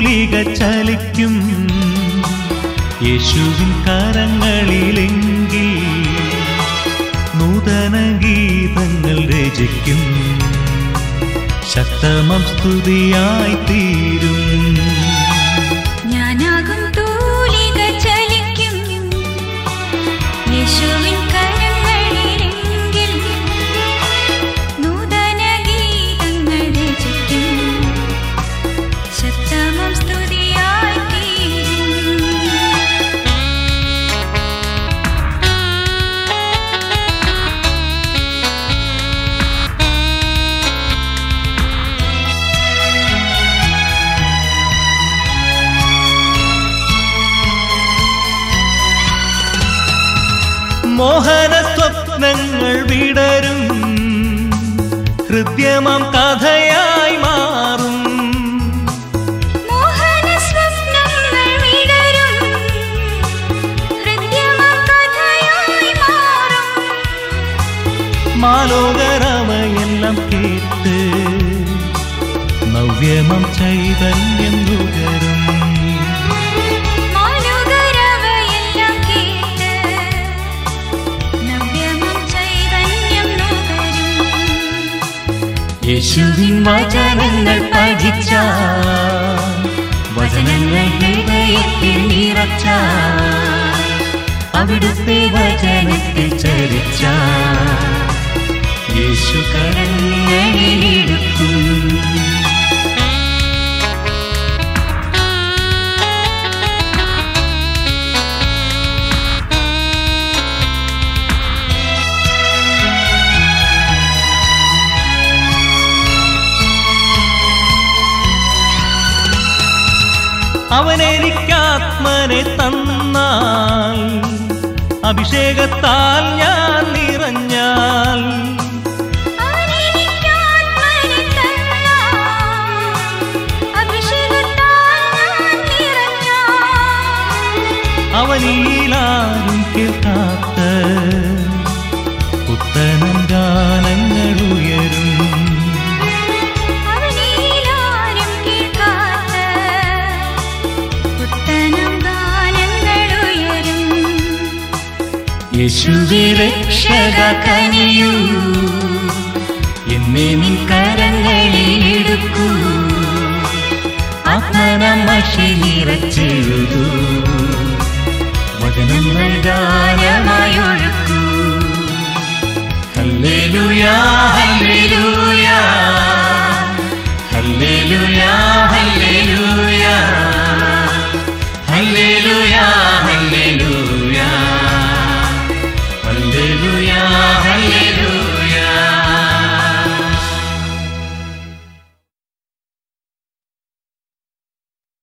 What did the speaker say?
തൂലിക ചലിക്കും യേശുവിൻ കരങ്ങളിലെങ്കിൽ നൂതന ഗീതങ്ങൾ രചിക്കും ശക്തമം സ്തുതിയായി തീരും ഞാനാകും തൂലിക ചലിക്കും യേശുവിൻ കരങ്ങളിലെങ്കിൽ നൂതന ഗീതങ്ങൾ രചിക്കും ശക്തമം സ്തുതിയായി തീരും മോഹന സ്വപ്നങ്ങൾ വിടരും ഹൃദ്യമം കഥയായി മാറും മോഹന സ്വപ്നങ്ങൾ വിടരും ഹൃദ്യമം കഥയായി മാറും മാലോകരമയെല്ലാം കേട്ട് നവ്യമം ചൈതന്യം നുകരും മാനുകരവയെല്ലാം കേട്ട് നവ്യമം ചൈതന്യം നുകരും യേശുവിൻ വചനങ്ങൾ പഠിച്ച വചനങ്ങൾ ഹൃദയത്തിൽ നിറച്ച അവിടുത്തെ വചനത്തിൽ ചരിച്ച യേശു കരങ്ങളിലെടുക്കും അവനെനിക്കാത്മനെ തന്നാൽ അഭിഷേകത്താൽ ഞാൻ നിറഞ്ഞാൽ അവനെനിക്കാത്മനെ തന്നാൽ അഭിഷേകത്താൽ ഞാൻ നിറഞ്ഞാൽ അവനിലാരും കേൾക്കാത്ത പുത്തനം ഗാനങ്ങൾ ഉയരും അവനീലാരും കേൾക്കാത്ത പുത്തനം ഗാനങ്ങൾ ഉയരും യേശുവേ രക്ഷക കനിയൂ എന്നെ നിൻ കരങ്ങളിൽ എടുക്കൂ ആത്മനമഷി നിറച്ചെഴുതൂ വചനങ്ങൾ ഗാനമായി ഒഴുക്കൂ ഹല്ലേലൂയാ